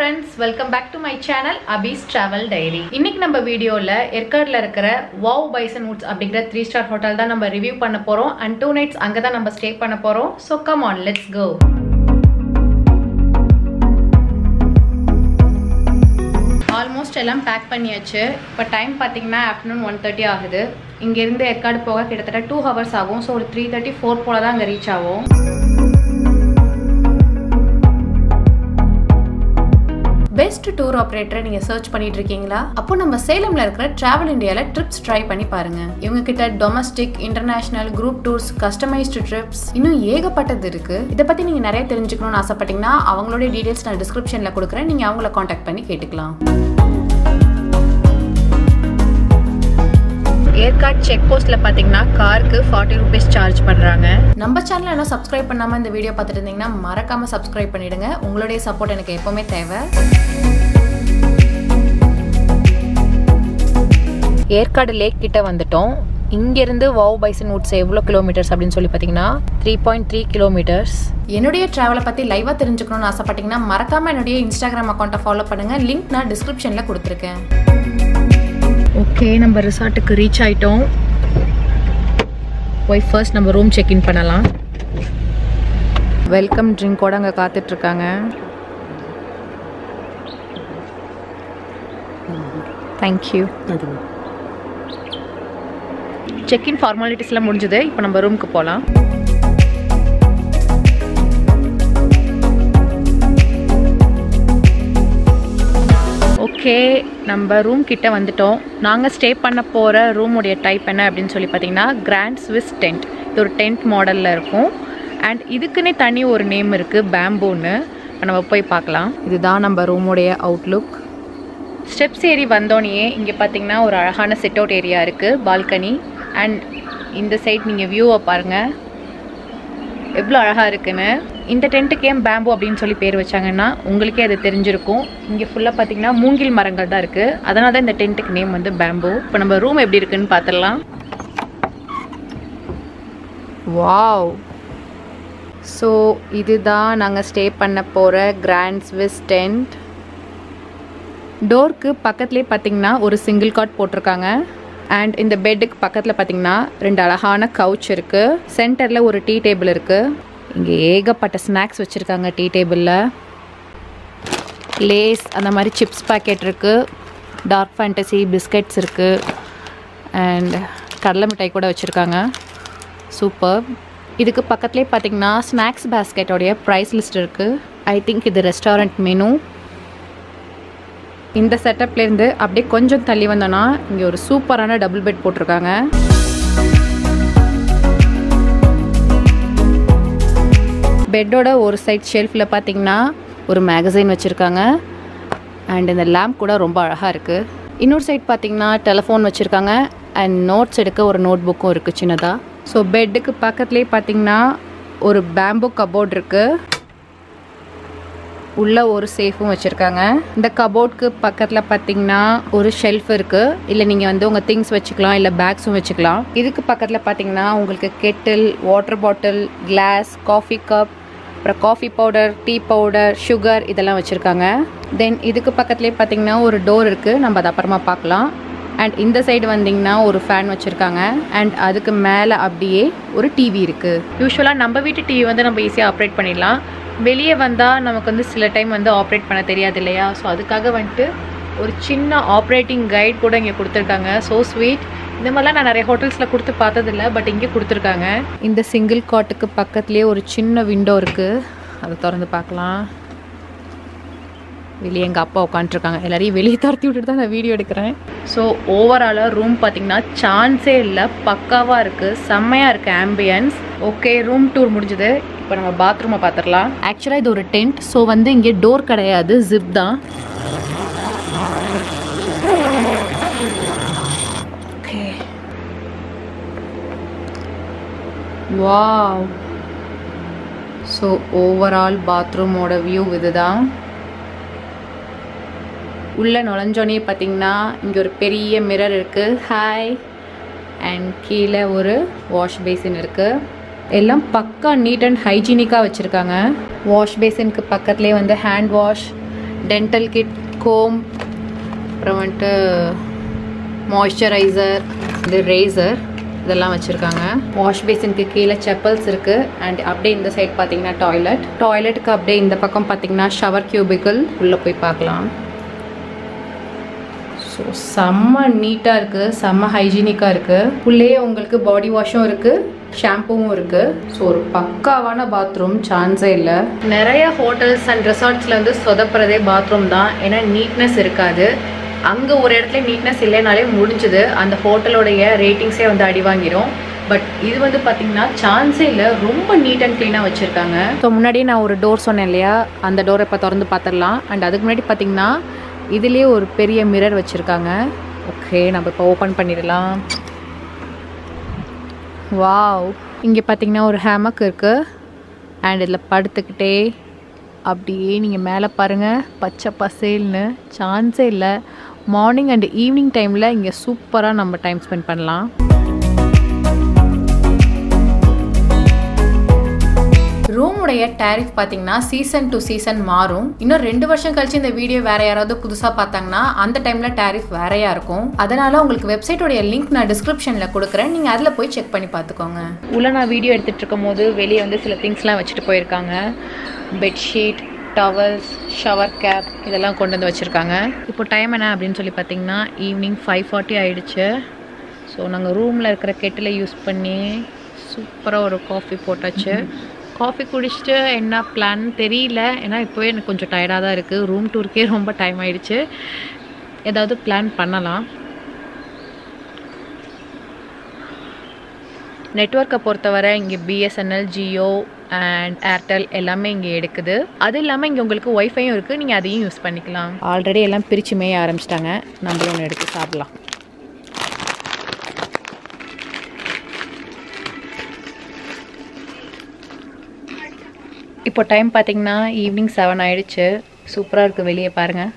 friends welcome back to my channel Abi's travel diary இன்னைக்கு நம்ம வீடியோவில் ஏற்காடில் இருக்கிற வாவ் பைசன் வுட்ஸ் அப்படிங்கிற த்ரீ ஸ்டார் ஹோட்டல் தான் நம்ம ரிவ்யூ பண்ண போகிறோம் அண்ட் டூ நைட்ஸ் அங்கே தான் நம்ம ஸ்டே பண்ண போகிறோம் so come on let's go almost எல்லாம் பேக் பண்ணியாச்சு இப்போ டைம் பார்த்தீங்கன்னா ஆஃப்டர்நூன் ஒன் தேர்ட்டி ஆகுது இங்கேருந்து ஏற்காடு போக கிட்டத்தட்ட டூ ஹவர்ஸ் ஆகும் ஸோ ஒரு த்ரீ தேர்ட்டி ஃபோர் போல தான் அங்கே ரீச் ஆகும் பெஸ்ட் டூர் ஆப்ரேட்டரை நீங்கள் சர்ச் பண்ணிட்டு இருக்கீங்களா அப்போ நம்ம சேலமில் இருக்கிற டிராவல் இந்தியாவில் ட்ரிப்ஸ் ட்ரை பண்ணி பாருங்க இவங்க கிட்ட domestic international group tours customized trips இன்னும் ஏகப்பட்டது இருக்கு இதை பற்றி நீங்கள் நிறைய தெரிஞ்சுக்கணும்னு ஆசைப்பட்டீங்கன்னா அவங்களுடைய டீடைல்ஸ் நான் டிஸ்கிரிப்ஷனில் கொடுக்குறேன் நீங்கள் அவங்கள காண்டாக்ட் பண்ணி கேட்டுக்கலாம் ஏற்காட் செக் போஸ்ட்ல பாத்தீங்கன்னா காருக்கு ஃபார்ட்டி ருபீஸ் சார்ஜ் பண்றாங்க நம்ம சேனல் என்ன சப்ஸ்கிரைப் பண்ணாம இந்த வீடியோ பார்த்துட்டு இருந்தீங்கன்னா மறக்காம சப்ஸ்கிரைப் பண்ணிடுங்க உங்களுடைய சப்போர்ட் எனக்கு எப்பவுமே தேவை ஏற்காடு லேக் கிட்ட வந்துட்டோம் இங்கேருந்து வாவ் பைசன் வுட்ஸ் எவ்வளோ கிலோமீட்டர்ஸ் அப்படின்னு சொல்லி பார்த்தீங்கன்னா த்ரீ பாயிண்ட் த்ரீ கிலோமீட்டர்ஸ் என்னுடைய ட்ராவலை பற்றி லைவாக தெரிஞ்சுக்கணும்னு ஆசைப்பட்டீங்கன்னா மறக்காமல் என்னுடைய இன்ஸ்டாகிராம் அக்கௌண்ட்டை ஃபாலோ பண்ணுங்கள் லிங்க் நான் டிஸ்கிரிப்ஷனில் கொடுத்துருக்கேன் ஓகே நம்ம ரிசார்ட்டுக்கு ரீச் ஆயிட்டோம் போய் ஃபர்ஸ்ட் நம்ம ரூம் செக் இன் பண்ணலாம் வெல்கம் ட்ரிங்கோட அங்கே காத்துட்ருக்காங்க தேங்க்யூ செக்இன் ஃபார்மாலிட்டிஸ்லாம் முடிஞ்சது இப்போ நம்ம ரூமுக்கு போகலாம் ஓகே நம்ம ரூம் கிட்ட வந்துட்டோம் நாங்கள் ஸ்டே பண்ண போகிற ரூமுடைய டைப் என்ன அப்படின்னு சொல்லி பார்த்தீங்கன்னா கிராண்ட் ஸ்விஸ் டென்ட் இது ஒரு டென்ட் மாடலில் இருக்கும் அண்ட் இதுக்குன்னே தனி ஒரு நேம் இருக்குது பேம்பூன்னு நம்ம போய் பார்க்கலாம் இதுதான் நம்ம ரூமுடைய அவுட்லுக் ஸ்டெப்ஸ் ஏறி வந்தோடனே இங்கே பார்த்தீங்கன்னா ஒரு அழகான சிட் அவுட் ஏரியா இருக்குது பால்கனி அண்ட் இந்த சைட் நீங்கள் வியூவை பாருங்கள் எவ்வளோ அழகாக இருக்குன்னு இந்த டென்ட்டுக்கு ஏன் பேம்பு அப்படின்னு சொல்லி பேர் வச்சாங்கன்னா உங்களுக்கே அது தெரிஞ்சிருக்கும் இங்கே ஃபுல்லாக பார்த்தீங்கன்னா மூங்கில் மரங்கள் தான் இருக்குது அதனால தான் இந்த டென்ட்டுக்கு நேம் வந்து பேம்பு இப்போ நம்ம ரூம் எப்படி இருக்குன்னு பார்த்துடலாம் வாவ் ஸோ இதுதான் நாங்கள் ஸ்டே பண்ண போகிற கிராண்ட் ஸ்விஸ் டென்ட் டோருக்கு பக்கத்துலேயே பார்த்தீங்கன்னா ஒரு சிங்கிள் காட் போட்டிருக்காங்க அண்ட் இந்த பெட்டுக்கு பக்கத்தில் பார்த்தீங்கன்னா ரெண்டு அழகான கவுச் இருக்குது சென்டரில் ஒரு டீ டேபிள் இருக்குது இங்கே ஏகப்பட்ட ஸ்நாக்ஸ் வச்சுருக்காங்க டீ டேபிளில் லேஸ் அந்த மாதிரி சிப்ஸ் பேக்கெட் இருக்குது டார்க் ஃபேண்டசி பிஸ்கட்ஸ் இருக்குது அண்ட் கடலை மிட்டாய் கூட வச்சுருக்காங்க சூப்பர் இதுக்கு பக்கத்துலேயே பார்த்தீங்கன்னா ஸ்நாக்ஸ் பேஸ்கெட்டோடைய ப்ரைஸ் லிஸ்ட் இருக்குது ஐ திங்க் இது ரெஸ்டாரண்ட் மெனு இந்த செட்டப்லேருந்து அப்படியே கொஞ்சம் தள்ளி வந்தோன்னா இங்கே ஒரு சூப்பரான டபுள் பெட் போட்டிருக்காங்க பெட்டோட ஒரு சைட் ஷெல்ஃபில் பார்த்தீங்கன்னா ஒரு மேகசைன் வச்சுருக்காங்க அண்ட் இந்த லேம்ப் கூட ரொம்ப அழகாக இருக்குது இன்னொரு சைட் பார்த்தீங்கன்னா டெலஃபோன் வச்சுருக்காங்க அண்ட் நோட்ஸ் எடுக்க ஒரு நோட் புக்கும் இருக்குது சின்னதாக ஸோ பெட்டுக்கு பக்கத்துலேயே பார்த்தீங்கன்னா ஒரு பேம்பு கபோர்ட் இருக்குது உள்ள ஒரு சேஃபும் வச்சுருக்காங்க இந்த கபோர்ட்க்கு பக்கத்தில் பார்த்தீங்கன்னா ஒரு ஷெல்ஃப் இருக்குது இல்லை நீங்கள் வந்து உங்கள் திங்ஸ் வச்சுக்கலாம் இல்லை பேக்ஸும் வச்சுக்கலாம் இதுக்கு பக்கத்தில் பார்த்தீங்கன்னா உங்களுக்கு kettle water bottle glass coffee cup அப்புறம் coffee powder tea powder sugar இதெல்லாம் வச்சுருக்காங்க தென் இதுக்கு பக்கத்துலேயே பார்த்தீங்கன்னா ஒரு டோர் இருக்குது நம்ம அதை அப்புறமா பார்க்கலாம் அண்ட் இந்த சைடு வந்தீங்கன்னா ஒரு ஃபேன் வச்சுருக்காங்க அண்ட் அதுக்கு மேலே அப்படியே ஒரு டிவி இருக்குது யூஸ்வலாக நம்ம வீட்டு டிவி வந்து நம்ம ஈஸியாக ஆப்ரேட் பண்ணிடலாம் வெளியே வந்தால் நமக்கு வந்து சில டைம் வந்து ஆப்ரேட் பண்ண தெரியாது இல்லையா ஸோ அதுக்காக வந்துட்டு ஒரு சின்ன ஆப்ரேட்டிங் கைட் கூட இங்கே கொடுத்துருக்காங்க ஸோ ஸ்வீட் இந்த மாதிரிலாம் நான் நிறைய ஹோட்டல்ஸில் கொடுத்து பார்த்ததில்ல பட் இங்கே கொடுத்துருக்காங்க இந்த சிங்கிள் காட்டுக்கு பக்கத்துலேயே ஒரு சின்ன விண்டோ இருக்குது அதை திறந்து பார்க்கலாம் வெளியே எங்கள் அப்பா உட்காந்துருக்காங்க எல்லாரையும் வெளியே துரத்தி விட்டுட்டு தான் நான் வீடியோ எடுக்கிறேன் ஸோ ஓவராலாக ரூம் பார்த்தீங்கன்னா சான்ஸே இல்லை பக்காவாக இருக்குது செம்மையாக இருக்குது ஆம்பியன்ஸ் ஓகே ரூம் டூர் முடிஞ்சது இப்போ நம்ம பாத்ரூமை பார்த்துடலாம் ஆக்சுவலாக இது ஒரு டென்ட் ஸோ வந்து இங்கே டோர் கிடையாது ஜிப் தான் ஓகே வாவ் ஸோ ஓவரால் பாத்ரூமோட வியூ இதுதான் உள்ளே நுழைஞ்சோனே பார்த்தீங்கன்னா இங்கே ஒரு பெரிய மிரர் இருக்குது ஹாய் அண்ட் கீழே ஒரு வாஷ் பேசின் இருக்குது எல்லாம் பக்கா நீட் அண்ட் ஹைஜீனிக்காக வச்சுருக்காங்க வாஷ் பேசினுக்கு பக்கத்துலேயே வந்து hand wash dental kit comb அப்புறம் வந்துட்டு மாய்ஸ்சரைசர் இது ரேசர் இதெல்லாம் வச்சுருக்காங்க வாஷ் பேசினுக்கு கீழே செப்பல்ஸ் இருக்குது அண்ட் அப்படியே இந்த சைட் பார்த்தீங்கன்னா டாய்லெட் டாய்லெட்டுக்கு அப்படியே இந்த பக்கம் பார்த்தீங்கன்னா ஷவர் கியூபிக்கல் உள்ளே போய் பார்க்கலாம் ஸோ செம்ம நீட்டாக இருக்குது செம்ம ஹைஜீனிக்காக இருக்குது உள்ளே உங்களுக்கு பாடி வாஷும் இருக்குது ஷாம்புவும் இருக்குது ஸோ ஒரு பக்காவான பாத்ரூம் சான்ஸே இல்லை நிறைய ஹோட்டல்ஸ் அண்ட் ரெசார்ட்ஸில் வந்து சொதப்புறதே பாத்ரூம் தான் ஏன்னா நீட்னஸ் இருக்காது அங்கே ஒரு இடத்துல நீட்னஸ் இல்லைனாலே முடிஞ்சுது அந்த ஹோட்டலோடைய ரேட்டிங்ஸே வந்து அடி வாங்கிரும் பட் இது வந்து பார்த்தீங்கன்னா சான்ஸே இல்லை ரொம்ப நீட் அண்ட் க்ளீனாக வச்சுருக்காங்க ஸோ முன்னாடியே நான் ஒரு டோர் சொன்னேன் இல்லையா அந்த டோரை இப்போ திறந்து பார்த்துடலாம் அண்ட் அதுக்கு முன்னாடி பார்த்தீங்கன்னா இதுலேயே ஒரு பெரிய மிரர் வச்சுருக்காங்க ஓகே நம்ம இப்போ ஓப்பன் பண்ணிடலாம் வாவ் இங்கே பார்த்தீங்கன்னா ஒரு ஹேமக் இருக்குது அண்ட் இதில் படுத்துக்கிட்டே அப்படியே நீங்கள் மேலே பாருங்கள் பச்சை பசேல்னு சான்ஸே இல்லை மார்னிங் அண்ட் ஈவினிங் டைமில் இங்கே சூப்பராக நம்ம டைம் ஸ்பெண்ட் பண்ணலாம் ரூமுடைய டேரிஃப் பார்த்தீங்கன்னா சீசன் டு சீசன் மாறும் இன்னும் ரெண்டு வருஷம் கழிச்சு இந்த வீடியோ வேற யாராவது புதுசாக பார்த்தாங்கன்னா அந்த டைமில் டேரிஃப் வேறையா இருக்கும் அதனால உங்களுக்கு வெப்சைட்டோடைய லிங்க் நான் டிஸ்கிரிப்ஷனில் கொடுக்குறேன் நீங்கள் அதில் போய் செக் பண்ணி பார்த்துக்கோங்க உள்ள நான் வீடியோ எடுத்துகிட்டு இருக்கும் போது வெளியே வந்து சில திங்ஸ்லாம் வச்சுட்டு போயிருக்காங்க பெட்ஷீட் டவல்ஸ் ஷவர் கேப் இதெல்லாம் கொண்டு வந்து வச்சுருக்காங்க இப்போ டைம் என்ன அப்படின்னு சொல்லி பார்த்தீங்கன்னா ஈவினிங் ஃபைவ் ஃபார்ட்டி ஆயிடுச்சு ஸோ நாங்கள் ரூமில் இருக்கிற கெட்டில் யூஸ் பண்ணி சூப்பராக ஒரு காஃபி போட்டாச்சு காஃபி குடிச்சிட்டு என்ன பிளான் தெரியல ஏன்னா இப்போவே எனக்கு கொஞ்சம் டயர்டாக தான் இருக்குது ரூம் டூருக்கே ரொம்ப டைம் ஆயிடுச்சு ஏதாவது பிளான் பண்ணலாம் நெட்ஒர்க்கை பொறுத்தவரை இங்கே பிஎஸ்என்எல் ஜியோ அண்ட் ஏர்டெல் எல்லாமே இங்கே எடுக்குது அது இல்லாமல் இங்கே உங்களுக்கு ஒய்ஃபையும் இருக்குது நீங்கள் அதையும் யூஸ் பண்ணிக்கலாம் ஆல்ரெடி எல்லாம் பிரித்து மேய ஆரம்பிச்சிட்டாங்க நம்மளும் ஒன்று எடுத்து சாப்பிட்லாம் இப்போ டைம் பார்த்தீங்கன்னா ஈவினிங் செவன் ஆயிடுச்சு சூப்பராக இருக்குது வெளியே பாருங்கள்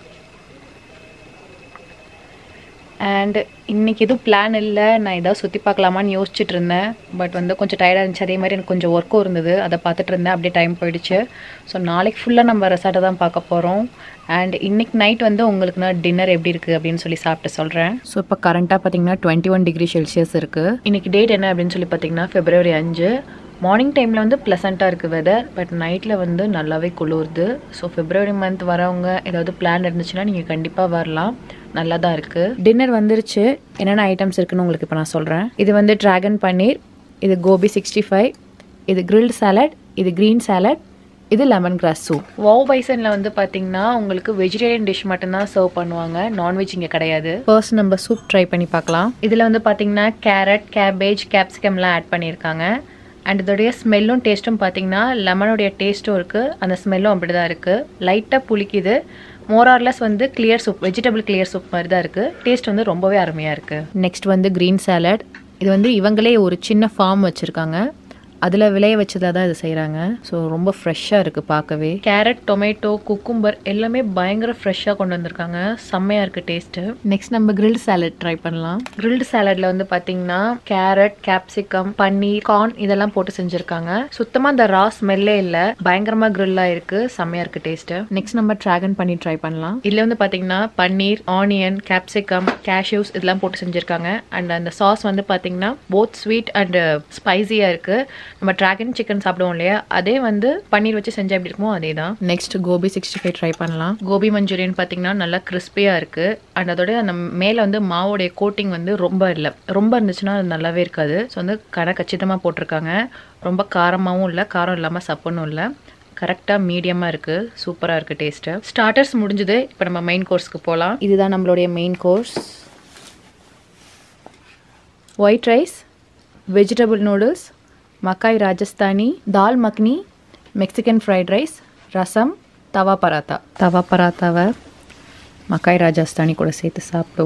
அண்ட் இன்றைக்கி எதுவும் பிளான் இல்லை நான் ஏதாவது சுற்றி பார்க்கலாமான்னு யோசிச்சுட்டு இருந்தேன் பட் வந்து கொஞ்சம் டயர்டாக இருந்துச்சு அதே மாதிரி எனக்கு கொஞ்சம் ஒர்க்கும் இருந்தது அதை பார்த்துட்டு இருந்தேன் அப்படியே டைம் போயிடுச்சு ஸோ நாளைக்கு ஃபுல்லாக நம்ம ரெசார்ட்டை தான் பார்க்க போகிறோம் அண்ட் இன்னைக்கு நைட் வந்து உங்களுக்கு நான் டின்னர் எப்படி இருக்குது அப்படின்னு சொல்லி சாப்பிட்டு சொல்கிறேன் ஸோ இப்போ கரண்ட்டாக பார்த்தீங்கன்னா டுவெண்ட்டி ஒன் டிகிரி செல்சியஸ் இருக்குது இன்றைக்கி டேட் என்ன அப்படின்னு சொல்லி பார்த்தீங்கன்னா ஃபெப்ரவரி அஞ்சு மார்னிங் டைமில் வந்து ப்ளசண்ட்டாக இருக்குது வெதர் பட் நைட்டில் வந்து நல்லாவே குளிருது ஸோ ஃபெப்ரவரி மந்த் வரவங்க ஏதாவது பிளான் இருந்துச்சுன்னா நீங்கள் கண்டிப்பாக வரலாம் நல்லா தான் இருக்குது டின்னர் வந்துருச்சு என்னென்ன ஐட்டம்ஸ் இருக்குன்னு உங்களுக்கு இப்போ நான் சொல்கிறேன் இது வந்து ட்ராகன் பன்னீர் இது கோபி சிக்ஸ்டி ஃபைவ் இது கிரில்ட் சாலட் இது க்ரீன் சாலட் இது லெமன் கிராஸ் சூப் வாவ் பைசனில் வந்து பார்த்தீங்கன்னா உங்களுக்கு வெஜிடேரியன் டிஷ் மட்டும்தான் சர்வ் பண்ணுவாங்க நான்வெஜ் இங்கே கிடையாது ஃபர்ஸ்ட் நம்ம சூப் ட்ரை பண்ணி பார்க்கலாம் இதில் வந்து பார்த்தீங்கன்னா கேரட் கேபேஜ் கேப்சிகம்லாம் ஆட் பண்ணியிருக்காங்க அண்ட் இதோடைய ஸ்மெல்லும் டேஸ்ட்டும் பார்த்தீங்கன்னா லெமனுடைய டேஸ்ட்டும் இருக்குது அந்த ஸ்மெல்லும் அப்படி தான் இருக்குது லைட்டாக புளிக்குது மோரார்லெஸ் வந்து clear soup vegetable clear soup மாதிரி தான் இருக்குது டேஸ்ட் வந்து ரொம்பவே அருமையாக இருக்குது நெக்ஸ்ட் வந்து க்ரீன் சாலட் இது வந்து இவங்களே ஒரு சின்ன ஃபார்ம் வச்சுருக்காங்க அதில் விளைய வச்சதாக தான் இது செய்கிறாங்க ஸோ ரொம்ப ஃப்ரெஷ்ஷாக இருக்குது பார்க்கவே கேரட் டொமேட்டோ குக்கும்பர் எல்லாமே பயங்கர ஃப்ரெஷ்ஷாக கொண்டு வந்திருக்காங்க செம்மையாக இருக்குது டேஸ்ட்டு நெக்ஸ்ட் நம்ம கிரில்ட் சாலட் ட்ரை பண்ணலாம் கிரில்டு சாலட்ல வந்து பார்த்தீங்கன்னா கேரட் கேப்சிகம் பன்னீர் கார்ன் இதெல்லாம் போட்டு செஞ்சுருக்காங்க சுத்தமாக அந்த ரா ஸ்மெல்லே இல்லை பயங்கரமாக கிரில்லாக இருக்குது செம்மையாக இருக்குது டேஸ்ட்டு நெக்ஸ்ட் நம்ம ட்ராகன் பன்னீர் ட்ரை பண்ணலாம் இதில் வந்து பார்த்தீங்கன்னா பன்னீர் ஆனியன் கேப்சிகம் கேஷ்யூஸ் இதெல்லாம் போட்டு செஞ்சுருக்காங்க அண்ட் அந்த சாஸ் வந்து பார்த்தீங்கன்னா போத் ஸ்வீட் அண்ட் ஸ்பைசியாக இருக்குது நம்ம ட்ராகன் சிக்கன் சாப்பிடுவோம் இல்லையா அதே வந்து பன்னீர் வச்சு செஞ்சா எப்படி இருக்குமோ அதே தான் next gobi sixty five try பண்ணலாம் கோபி மஞ்சூரியன் பார்த்தீங்கன்னா நல்லா கிறிஸ்பியாக இருக்குது அண்ட் அதோட அந்த மேலே வந்து மாவோடைய கோட்டிங் வந்து ரொம்ப இல்லை ரொம்ப இருந்துச்சுன்னா அது நல்லாவே இருக்காது ஸோ வந்து கடை கச்சிதமாக போட்டிருக்காங்க ரொம்ப காரமாகவும் இல்லை காரம் இல்லாமல் சப்புன்னும் இல்லை கரெக்டாக மீடியமாக இருக்குது சூப்பராக இருக்குது டேஸ்ட்டு ஸ்டார்டர்ஸ் முடிஞ்சுது இப்போ நம்ம மெயின் கோர்ஸ்க்கு போகலாம் இதுதான் நம்மளுடைய main course white rice vegetable noodles makai Rajasthani dal makhani Mexican fried rice ரசம் தவா பராத்தா தவா பராத்தாவை மக்காய் ராஜஸ்தானி கூட சேர்த்து சாப்பிடுவோம்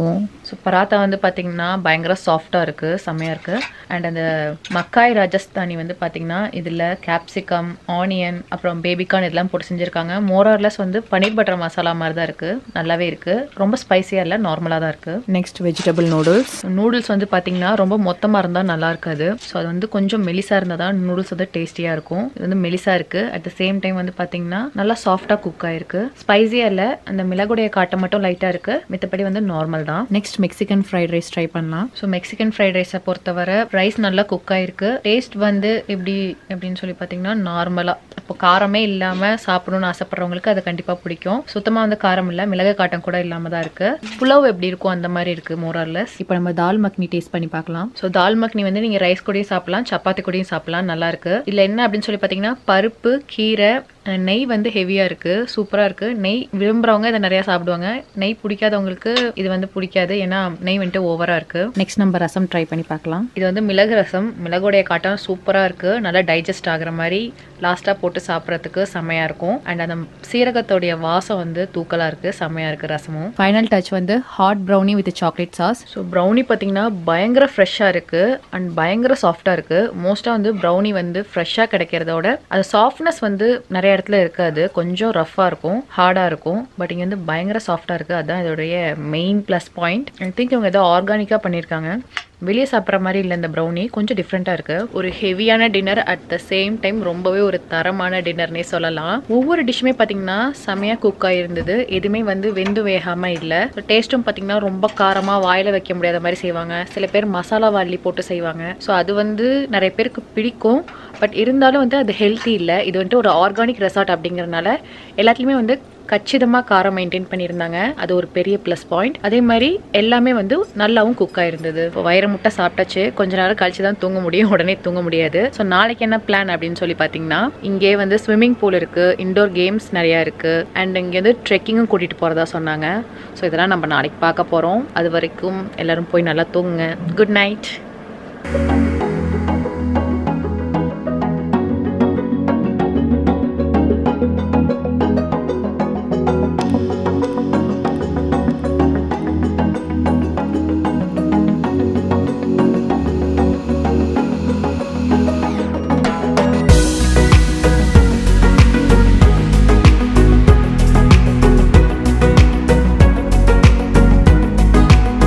ஸோ பராத்தா வந்து பார்த்தீங்கன்னா பயங்கர சாஃப்டாக இருக்குது செம்மையாக இருக்குது அண்ட் அந்த மக்காய் ராஜஸ்தானி வந்து பார்த்தீங்கன்னா இதில் கேப்சிகம் ஆனியன் அப்புறம் பேபிகார்ன் இதெல்லாம் போட்டு செஞ்சுருக்காங்க மோரார்லெஸ் வந்து பன்னீர் பட்டர் மசாலா மாதிரி தான் இருக்குது நல்லாவே இருக்குது ரொம்ப ஸ்பைசியாக இல்லை நார்மலாக தான் இருக்குது நெக்ஸ்ட் வெஜிடபிள் நூடுல்ஸ் நூடுல்ஸ் வந்து பார்த்தீங்கன்னா ரொம்ப மொத்தமாக இருந்தால் நல்லா இருக்காது ஸோ அது வந்து கொஞ்சம் மெலிசாக இருந்தால் தான் நூடுல்ஸ் வந்து டேஸ்டியாக இருக்கும் இது வந்து மெலிசாக இருக்குது அட் த சேம் டைம் வந்து பார்த்தீங்கன்னா நல்லா சாஃப்டாக குக் ஆயிருக்கு ஸ்பைசியாக இல்லை அந்த மிளகுடைய காட்டம் மட்டும் லைட்டாக இருக்குது மித்தபடி வந்து நார்மல் தான் next Mexican fried rice try பண்ணலாம் ஸோ மெக்சிகன் ஃப்ரைட் ரைஸை பொறுத்தவரை ரைஸ் நல்லா குக் ஆயிருக்கு டேஸ்ட் வந்து எப்படி எப்படின்னு சொல்லி பார்த்தீங்கன்னா நார்மலாக இப்போ காரமே இல்லாமல் சாப்பிடணும்னு ஆசைப்படுறவங்களுக்கு அது கண்டிப்பாக பிடிக்கும் சுத்தமாக வந்து காரம் இல்லை மிளகு காட்டம் கூட இல்லாமல் தான் இருக்குது புலவ் எப்படி இருக்கும் அந்த மாதிரி இருக்குது மோரர்லெஸ் இப்போ நம்ம தால் மக்னி டேஸ்ட் பண்ணி பார்க்கலாம் ஸோ தால் மக்னி வந்து நீங்கள் ரைஸ் கூடயும் சாப்பிடலாம் சப்பாத்தி கூடயும் சாப்பிடலாம் நல்லா இருக்கு இதில் என்ன அப்படின்னு சொல்லி பார்த்தீங்கன்னா பருப்பு கீரை அஹ் நெய் வந்து ஹெவியாக இருக்குது சூப்பராக இருக்குது நெய் விரும்புகிறவங்க இதை நிறையா சாப்பிடுவாங்க நெய் பிடிக்காதவங்களுக்கு இது வந்து பிடிக்காது ஏன்னா நெய் வந்துட்டு ஓவராக இருக்குது நெக்ஸ்ட் நம்ம ரசம் ட்ரை பண்ணி பார்க்கலாம் இது வந்து மிளகு ரசம் மிளகுடைய காட்டம் சூப்பராக இருக்குது நல்லா டைஜஸ்ட் ஆகுற மாதிரி லாஸ்ட்டாக போட்டு சாப்பிட்றதுக்கு செம்மையாக இருக்கும் அண்ட் அந்த சீரகத்தோடைய வாசம் வந்து தூக்கலாக இருக்குது செம்மையாக இருக்குது ரசமும் ஃபைனல் டச் வந்து hot brownie with chocolate sauce so brownie பார்த்தீங்கன்னா பயங்கர ஃப்ரெஷ்ஷாக இருக்குது அண்ட் பயங்கர சாஃப்டாக இருக்குது மோஸ்ட்டாக வந்து ப்ரௌனி வந்து ஃப்ரெஷ்ஷாக கிடைக்கிறதோட அது சாஃப்ட்னஸ் வந்து நிறைய இடத்துல இருக்காது கொஞ்சம் ரஃப்பாக இருக்கும் ஹார்டாக இருக்கும் பட் இங்கே வந்து பயங்கர சாஃப்டாக இருக்குது அதுதான் இதோடைய main plus point I think இவங்க ஏதோ ஆர்கானிக்காக பண்ணியிருக்காங்க வெளியே சாப்பிட்ற மாதிரி இல்லை இந்த ப்ரௌனி கொஞ்சம் டிஃப்ரெண்ட்டாக இருக்குது ஒரு ஹெவியான dinner at the same time ரொம்பவே ஒரு தரமான டின்னர்னே சொல்லலாம் ஒவ்வொரு டிஷ்ஷுமே பார்த்தீங்கன்னா செமையாக குக் ஆகிருந்தது எதுவுமே வந்து வெந்து வேகாமல் இல்லை டேஸ்ட்டும் பார்த்தீங்கன்னா ரொம்ப காரமாக வாயில் வைக்க முடியாத மாதிரி செய்வாங்க சில பேர் மசாலா வாலி போட்டு செய்வாங்க ஸோ அது வந்து நிறைய பேருக்கு பிடிக்கும் பட் இருந்தாலும் வந்து அது ஹெல்த்தி இல்லை இது வந்துட்டு ஒரு ஆர்கானிக் ரெசார்ட் அப்படிங்கிறனால எல்லாத்துலேயுமே வந்து கச்சிதமாக காரம் மெயின்டைன் பண்ணியிருந்தாங்க அது ஒரு பெரிய ப்ளஸ் பாயிண்ட் அதே மாதிரி எல்லாமே வந்து நல்லாவும் குக் ஆயிருந்தது இப்போ வயிறு முட்டை சாப்பிட்டாச்சு கொஞ்ச நேரம் கழிச்சு தான் தூங்க முடியும் உடனே தூங்க முடியாது ஸோ நாளைக்கு என்ன பிளான் அப்படின்னு சொல்லி பார்த்தீங்கன்னா இங்கே வந்து ஸ்விம்மிங் பூல் இருக்குது இண்டோர் கேம்ஸ் நிறையா இருக்குது அண்ட் இங்கே வந்து ட்ரெக்கிங்கும் கூட்டிகிட்டு போகிறதா சொன்னாங்க ஸோ இதெல்லாம் நம்ம நாளைக்கு பார்க்க போகிறோம் அது வரைக்கும் எல்லாரும் போய் நல்லா தூங்குங்க குட் நைட்